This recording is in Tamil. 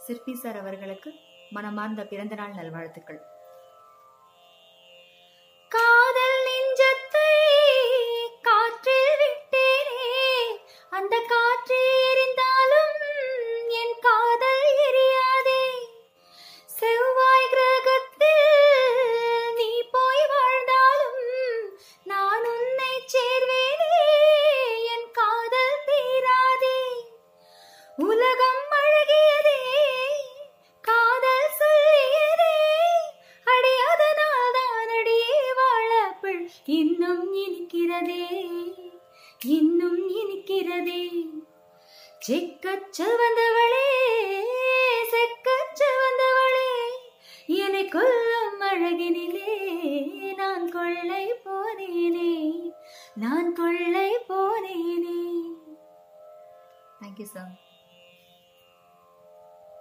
சிற்பி சார் அவர்களுக்கு மனமார்ந்த பிறந்தநாள் நல்வாழ்த்துக்கள் காதல் நெஞ்சத்தை காற்றில் விட்டேனே அந்த காற்று எரிந்தாலும் என் காதல் எரியாதே செவ்வாய் கிரகத்தில் நீ போய் வாழ்ந்தாலும் நான் உன்னை சேர்வேனே என் காதல் தீராதே உலகம் அழகியதே காதல் சொல்லியதே அடி அதனால் தான் அடியே வாழப்பிள் இன்னும் இனிக்கிறதே இன்னும் இனிக்கிறதே செக்கச் சிவந்தவளே செக்கச் சிவந்தவளே என்னை கொல்லும் அழகினிலே நான் கொள்ளை போனேனே நான் கொள்ளை போனேனே தேங்க்யூ சார்